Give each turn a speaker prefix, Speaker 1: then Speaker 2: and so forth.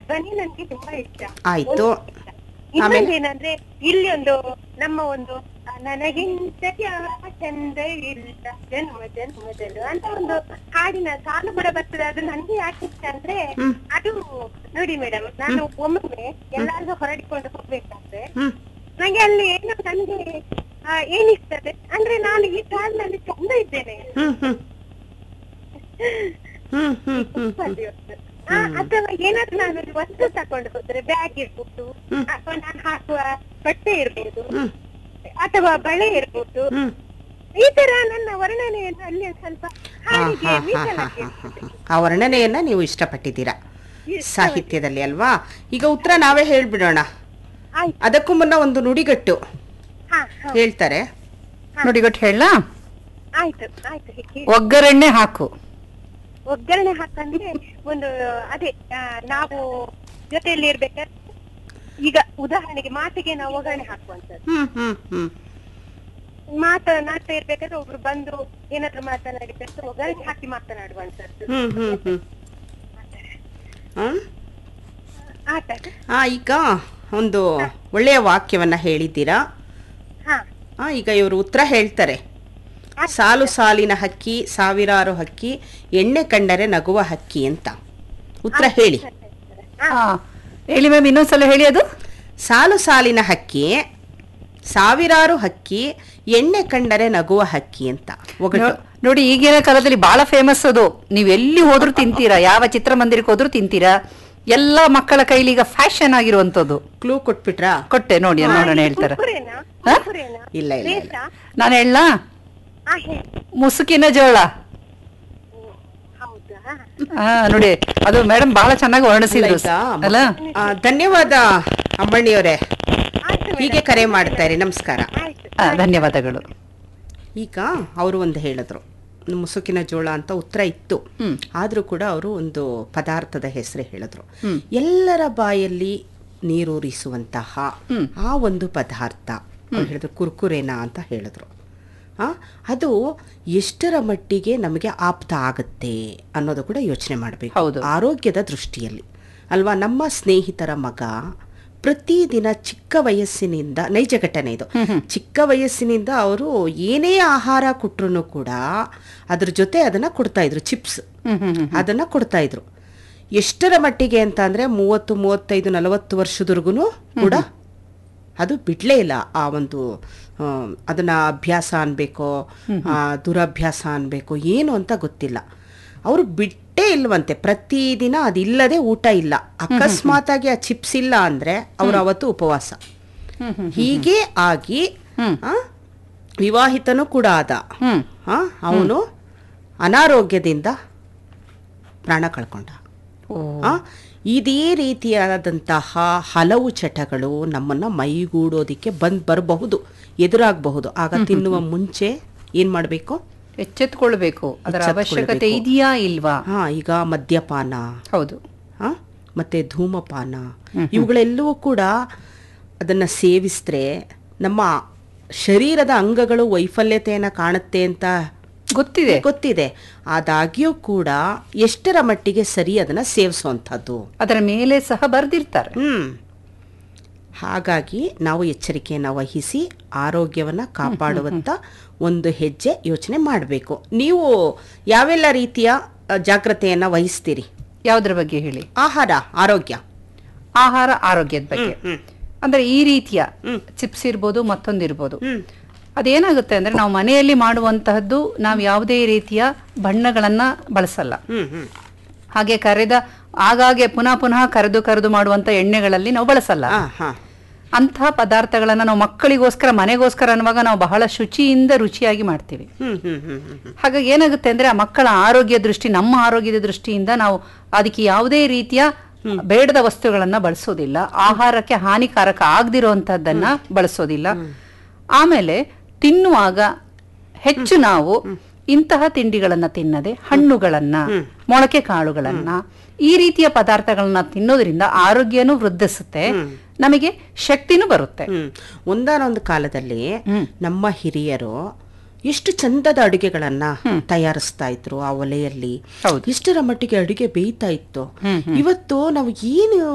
Speaker 1: ಧ್ವನಿ ನನ್ಗೆ ತುಂಬಾ ಇಷ್ಟ
Speaker 2: ಆಯ್ತು.
Speaker 1: ಒಂದು ಇಷ್ಟ. ಇನ್ನೊಂದು ಏನಂದ್ರೆ ಇಲ್ಲಿ ಒಂದು ನಮ್ಮ ಒಂದು ಆ, ನನಗಿಂತ ಯಾವ ಚಂದ ಇಲ್ಲ ಜನ್ಮ ಜನ್ಮದಲ್ಲೂ ಅಂತ ಒಂದು ಹಾಡಿನ ಸಾಲು ಕೂಡ ಬರ್ತದೆ ಅದು ನನ್ಗೆ ಯಾಕೆ ಇಷ್ಟ ಅಂದ್ರೆ
Speaker 2: ಹ್ಮ್.
Speaker 1: ಅದು ನೋಡಿ ಮೇಡಮ್ ನಾನು ಒಮ್ಮೊಮ್ಮೆ ಎಲ್ಲಾರ್ಗು ಹೊರಡಿಕೊಂಡು ಹೋಗ್ಬೇಕಾದ್ರೆ
Speaker 2: ಹ್ಮ್
Speaker 1: ನಂಗೆ ಅಲ್ಲಿ ಏನೋ ನನ್ಗೆ ಆ, ಏನಿರ್ತದೆ ಅಂದ್ರೆ ನಾನು ಈ ಸಾಲಿನಲ್ಲಿ ಚಂದ ಇದ್ದೇನೆ
Speaker 2: ಹ್ಮ್ ಹ್ಮ್ ಹ್ಮ್ ಹ್ಮ್ ಹ್ಮ್ ಹ್ಮ್
Speaker 1: ಆ, ಅಥವಾ ಏನಾದ್ರೂ ನಾನು ಒಂದು ವಸ್ತು ತಕೊಂಡು ಹೋದ್ರೆ ಬ್ಯಾಗ್ ಇರ್ಬೋದು
Speaker 2: ಹ್ಮ್.
Speaker 1: ಅಥವಾ ನಾನು ಹಾಕುವ ಬಟ್ಟೆ ಇರ್ಬೋದು
Speaker 2: ಹ್ಮ್
Speaker 1: ಅಥವಾ ಬಳೆ ಇರ್ಬೋದು
Speaker 2: ಹ್ಮ್
Speaker 1: ಈ ತರ ನನ್ನ ವರ್ಣನೆಯನ್ನು ಅಲ್ಲಿ ಒಂದ್ ಸ್ವಲ್ಪ
Speaker 2: ಹಾ
Speaker 1: ಹಾಡಿಗೆ
Speaker 2: ಹಾ ಹಾ ಹಾ
Speaker 1: ಮೀಸಲಾಗಿ
Speaker 2: ಹಾ ಹಾ. ಆ ವರ್ಣನೆಯನ್ನ ನೀವು ಇಷ್ಟಪಟ್ಟಿದ್ದೀರಾ ಸಾಹಿತ್ಯದಲ್ಲಿ ಅಲ್ವಾ ಈಗ ಉತ್ತರ ನಾವೇ ಹೇಳ್ಬಿಡೋಣ
Speaker 1: ಆಯ್ತು
Speaker 2: ಅದಕ್ಕೂ ಮುನ್ನ ಒಂದು ನುಡಿಗಟ್ಟು
Speaker 1: ಹಾ ಹಾ
Speaker 2: ಹೇಳ್ತಾರೆ
Speaker 3: ನೋಡಿ ಗೊತ್ತು ಹೇಳ
Speaker 1: ಆಯ್ತು ಆಯ್ತು ಹೇಳಿ.
Speaker 3: ಒಗ್ಗರಣೆ ಹಾಕು
Speaker 1: ಒಗ್ಗರಣೆ ಹಾಕಂದ್ರೆ ಒಂದು ಅದೇ ಆ, ನಾವು ಜೊತೆಯಲ್ಲಿ ಇರ್ಬೇಕಾದ್ರೆ ಈಗ ಉದಾಹರಣೆಗೆ ಮಾತಿಗೆ ನಾವು ಒಗ್ಗರಣೆ ಹಾಕುವಂತದ್ದು
Speaker 2: ಹ್ಮ್ ಹ್ಮ್ ಹ್ಮ್
Speaker 1: ಮಾತನಾಡ್ತಾ ಇರ್ಬೇಕಾದ್ರೆ ಒಬ್ರು ಬಂದು ಏನಾದ್ರು ಮಾತನಾಡಿದ್ರೆ ಒಗ್ಗರಣೆ ಹಾಕಿ ಮಾತನಾಡುವಂತದ್ದು
Speaker 2: ಹ್ಮ್ ಹ್ಮ್ ಹ್ಮ್ ಹ್ಮ್
Speaker 1: ಆಟ
Speaker 2: ಆ ಈಗ ಒಂದು ಒಳ್ಳೆಯ ವಾಕ್ಯವನ್ನ ಹೇಳಿದ್ದೀರಾ
Speaker 1: ಹಾ
Speaker 2: ಆ ಈಗ ಇವರು ಉತ್ತರ ಹೇಳ್ತಾರೆ ಸಾಲು ಸಾಲಿನ ಹಕ್ಕಿ ಸಾವಿರಾರು ಹಕ್ಕಿ ಎಣ್ಣೆ ಕಂಡರೆ ನಗುವ ಹಕ್ಕಿ ಅಂತ ಉತ್ತರ ಹೇಳಿ
Speaker 3: ಹಾ ಹೇಳಿ ಮ್ಯಾಮ್ ಇನ್ನೊಂದ್ಸಲ ಹೇಳಿ ಅದು
Speaker 2: ಸಾಲು ಸಾಲಿನ ಹಕ್ಕಿ ಸಾವಿರಾರು ಹಕ್ಕಿ ಎಣ್ಣೆ ಕಂಡರೆ ನಗುವ ಹಕ್ಕಿ ಅಂತ ಒಗಟು
Speaker 3: ನೋ- ನೋಡಿ ಈಗಿನ ಕಾಲದಲ್ಲಿ ಬಹಳ ಫೇಮಸ್ ಅದು ನೀವು ಎಲ್ಲಿ ಹೋದ್ರೂ ತಿಂತೀರಾ ಯಾವ ಚಿತ್ರಮಂದಿರಕ್ಕೆ ಹೋದ್ರೂ ತಿಂತೀರಾ ಎಲ್ಲ ಮಕ್ಕಳ ಕೈಲಿ ಈಗ ಫ್ಯಾಷನ್ ಆಗಿರುವಂತದ್ದು
Speaker 2: ಕ್ಲೂ ಕೊಟ್ಬಿಟ್ರಾ
Speaker 3: ಕೊಟ್ಟೆ ನೋಡಿ ನೋಡೋಣ ಹೇಳ್ತಾರೆ
Speaker 1: ಕುರ್ಕುರೇನಾ
Speaker 3: ಹಾ?
Speaker 1: ಕುರ್ಕುರೇನಾ
Speaker 2: ಇಲ್ಲ ಇಲ್ಲ ಇಲ್ಲ
Speaker 1: ಲೇಸಾ?
Speaker 3: ನಾನು ಹೇಳ
Speaker 1: ಆ ಹೇಳಿ
Speaker 3: ಮುಸುಕಿನ ಜೋಳ
Speaker 1: ಹೌದಾ
Speaker 3: ಹಾ ನೋಡಿ ಅದು ಮೇಡಮ್ ಬಹಳ ಚೆನ್ನಾಗಿ ವರ್ಣಿಸಿದ್ರು
Speaker 2: ಆಯ್ತಾ?
Speaker 3: ಅಲ್ಲ
Speaker 2: ಆ, ಧನ್ಯವಾದ ಅಮ್ಮಣ್ಣಿಯವರೇ
Speaker 1: ಆಯ್ತು
Speaker 2: ಹೀಗೆ ಕರೆ ಮಾಡ್ತಾ ಇರಿ ನಮಸ್ಕಾರ
Speaker 1: ಆಯ್ತು
Speaker 3: ಹಾ, ಧನ್ಯವಾದಗಳು
Speaker 2: ಈಗ ಅವರು ಒಂದು ಹೇಳಿದ್ರು ಮುಸುಕಿನ ಜೋಳ ಅಂತ ಉತ್ತರ ಇತ್ತು
Speaker 3: ಹ್ಮ್.
Speaker 2: ಆದ್ರೂ ಕೂಡ ಅವರು ಒಂದು ಪದಾರ್ಥದ ಹೆಸರು ಹೇಳಿದ್ರು
Speaker 3: ಹ್ಮ್.
Speaker 2: ಎಲ್ಲರ ಬಾಯಲ್ಲಿ ನೀರೂರಿಸುವಂತಹ
Speaker 3: ಹ್ಮ್.
Speaker 2: ಆ ಒಂದು ಪದಾರ್ಥ ಅವ್ರು ಹೇಳಿದ್ರು ಕುರ್ಕುರೇನಾ ಅಂತ ಹೇಳಿದ್ರು ಆ, ಅದು ಎಷ್ಟರ ಮಟ್ಟಿಗೆ ನಮಗೆ ಆಪ್ತ ಆಗುತ್ತೆ ಅನ್ನೋದು ಕೂಡ ಯೋಚನೆ ಮಾಡಬೇಕು
Speaker 3: ಹೌದು.
Speaker 2: ಆರೋಗ್ಯದ ದೃಷ್ಟಿಯಲ್ಲಿ ಅಲ್ವಾ ನಮ್ಮ ಸ್ನೇಹಿತರ ಮಗ ಪ್ರತಿದಿನ ಚಿಕ್ಕ ವಯಸ್ಸಿನಿಂದ ನೈಜ ಘಟನೆ ಇದು ಚಿಕ್ಕ ವಯಸ್ಸಿನಿಂದ ಅವರು ಏನೇ ಆಹಾರ ಕೊಟ್ರು ಕೂಡ ಅದ್ರ ಜೊತೆ ಅದನ್ನ ಕೊಡ್ತಾ ಇದ್ರು ಚಿಪ್ಸ್
Speaker 3: ಹ್ಮ್ ಹ್ಮ್ ಹ್ಮ್
Speaker 2: ಅದನ್ನ ಕೊಡ್ತಾ ಇದ್ರು ಎಷ್ಟರ ಮಟ್ಟಿಗೆ ಅಂತ ಅಂದ್ರೆ ಮೂವತ್ತು ಮೂವತ್ತೈದು ನಲವತ್ತು ವರ್ಷದವರೆಗೂ ಕೂಡ ಅದು ಬಿಡ್ಲೇ ಇಲ್ಲ ಆ ಒಂದು ಆ, ಅದನ್ನ ಅಭ್ಯಾಸ ಅನ್ಬೇಕೋ ಆ, ದುರಭ್ಯಾಸ ಅನ್ಬೇಕೋ ಏನು ಅಂತ ಗೊತ್ತಿಲ್ಲ ಅವರು ಬಿಟ್ಟೇ ಇಲ್ವಂತೆ ಪ್ರತಿದಿನ ಅದಿಲ್ಲದೆ ಊಟ ಇಲ್ಲ ಅಕಸ್ಮಾತ್ ಆಗಿ ಆ ಚಿಪ್ಸ್ ಇಲ್ಲ ಅಂದ್ರೆ ಅವ್ರು ಅವತ್ತು ಉಪವಾಸ
Speaker 3: ಹ್ಮ್ ಹ್ಮ್
Speaker 2: ಹೀಗೆ ಆಗಿ
Speaker 3: ಹ್ಮ್.
Speaker 2: ಆ, ವಿವಾಹಿತನೂ ಕೂಡ ಆದ
Speaker 3: ಹ್ಮ್
Speaker 2: ಅವನು ಅನಾರೋಗ್ಯದಿಂದ ಪ್ರಾಣ ಕಳ್ಕೊಂಡ
Speaker 3: ಓ
Speaker 2: ಆ, ಇದೇ ರೀತಿಯಾದಂತಹ ಹಲವು ಚಟಗಳು ನಮ್ಮನ್ನ ಮೈಗೂಡೋದಿಕ್ಕೆ ಬಂದ್ ಬರಬಹುದು ಎದುರಾಗಬಹುದು ಆಗ ತಿನ್ನುವ ಮುಂಚೆ ಏನ್ ಮಾಡಬೇಕು
Speaker 3: ಎಚ್ಚೆತ್ಕೊಳ್ಬೇಕು ಅದರ ಅವಶ್ಯಕತೆ ಇದೆಯಾ ಇಲ್ವಾ
Speaker 2: ಹಾ ಈಗ ಮದ್ಯಪಾನ
Speaker 3: ಹೌದು
Speaker 2: ಆ, ಮತ್ತೆ ಧೂಮಪಾನ ಇವುಗಳೆಲ್ಲವೂ ಕೂಡ ಅದನ್ನ ಸೇವಿಸಿದ್ರೆ ನಮ್ಮ ಶರೀರದ ಅಂಗಗಳು ವೈಫಲ್ಯತೆಯನ್ನ ಕಾಣುತ್ತೆ ಅಂತ
Speaker 3: ಗೊತ್ತಿದೆ
Speaker 2: ಗೊತ್ತಿದೆ ಆದಾಗ್ಯೂ ಕೂಡ ಎಷ್ಟರ ಮಟ್ಟಿಗೆ ಸರಿ ಅದನ್ನ ಸೇವಿಸುವಂಥದ್ದು
Speaker 3: ಅದರ ಮೇಲೆ ಸಹ ಬರ್ದಿರ್ತಾರೆ
Speaker 2: ಹ್ಮ್ ಹಾಗಾಗಿ ನಾವು ಎಚ್ಚರಿಕೆಯನ್ನು ವಹಿಸಿ ಆರೋಗ್ಯವನ್ನ ಕಾಪಾಡುವಂತ ಒಂದು ಹೆಜ್ಜೆ ಯೋಚನೆ ಮಾಡಬೇಕು ನೀವು ಯಾವೆಲ್ಲ ರೀತಿಯ ಅ, ಜಾಗ್ರತೆಯನ್ನ ವಹಿಸ್ತೀರಿ
Speaker 3: ಯಾವ್ದ್ರ ಬಗ್ಗೆ ಹೇಳಿ
Speaker 2: ಆಹಾರ ಆರೋಗ್ಯ
Speaker 3: ಆಹಾರ ಆರೋಗ್ಯದ ಬಗ್ಗೆ
Speaker 2: ಹ್ಮ್
Speaker 3: ಅಂದ್ರೆ ಈ ರೀತಿಯ
Speaker 2: ಹ್ಮ್.
Speaker 3: ಚಿಪ್ಸ್ ಇರ್ಬೋದು ಮತ್ತೊಂದಿರ್ಬೋದು
Speaker 2: ಹ್ಮ್
Speaker 3: ಅದೇನಾಗುತ್ತೆ ಅಂದ್ರೆ ನಾವು ಮನೆಯಲ್ಲಿ ಮಾಡುವಂತಹದ್ದು ನಾವು ಯಾವುದೇ ರೀತಿಯ ಬಣ್ಣಗಳನ್ನ ಬಳಸಲ್ಲ
Speaker 2: ಹ್ಮ್ ಹ್ಮ್
Speaker 3: ಹಾಗೆ ಕರೆದ ಆಗಾಗ್ಗೆ ಪುನಃ ಪುನಃ ಕರೆದು ಕರೆದು ಮಾಡುವಂತ ಎಣ್ಣೆಗಳಲ್ಲಿ ನಾವು ಬಳಸಲ್ಲ
Speaker 2: ಆ, ಹಾ
Speaker 3: ಅಂತಹ ಪದಾರ್ಥಗಳನ್ನ ನಾವು ಮಕ್ಕಳಿಗೋಸ್ಕರ ಮನೆಗೋಸ್ಕರ ಅನ್ನುವಾಗ ನಾವು ಬಹಳ ಶುಚಿಯಿಂದ ರುಚಿಯಾಗಿ ಮಾಡ್ತೀವಿ
Speaker 2: ಹ್ಮ್ ಹ್ಮ್ ಹ್ಮ್ ಹ್ಮ್ ಹ್ಮ್
Speaker 3: ಹಾಗಾಗಿ ಏನಾಗುತ್ತೆ ಅಂದ್ರೆ ಆ ಮಕ್ಕಳ ಆರೋಗ್ಯ ದೃಷ್ಟಿ ನಮ್ಮ ಆರೋಗ್ಯದ ದೃಷ್ಟಿಯಿಂದ ನಾವು ಅದಕ್ಕೆ ಯಾವುದೇ ರೀತಿಯ ಬೇಡದ ವಸ್ತುಗಳನ್ನ ಬಳಸೋದಿಲ್ಲ ಆಹಾರಕ್ಕೆ ಹಾನಿಕಾರಕ ಆಗದಿರುವಂತಹದ್ದನ್ನ ಬಳಸೋದಿಲ್ಲ ಆಮೇಲೆ ತಿನ್ನುವಾಗ ಹೆಚ್ಚು ನಾವು ಇಂತಹ ತಿಂಡಿಗಳನ್ನ ತಿನ್ನದೆ ಹಣ್ಣುಗಳನ್ನ ಮೊಳಕೆ ಕಾಳುಗಳನ್ನ ಈ ರೀತಿಯ ಪದಾರ್ಥಗಳನ್ನ ತಿನ್ನೋದ್ರಿಂದ ಆರೋಗ್ಯನೂ ವೃದ್ಧಿಸುತ್ತೆ ನಮಗೆ ಶಕ್ತಿನೂ ಬರುತ್ತೆ
Speaker 2: ಹ್ಮ್ ಒಂದಾನೊಂದು ಕಾಲದಲ್ಲಿ ನಮ್ಮ ಹಿರಿಯರು ಎಷ್ಟು ಚಂದದ ಅಡುಗೆಗಳನ್ನ ತಯಾರಿಸ್ತಾ ಇದ್ರು ಆ ಒಲೆಯಲ್ಲಿ
Speaker 3: ಹೌದು.
Speaker 2: ಇಷ್ಟರ ಮಟ್ಟಿಗೆ ಅಡುಗೆ ಬೇಯ್ತಾ ಇತ್ತು ಇವತ್ತು ನಾವು ಏನು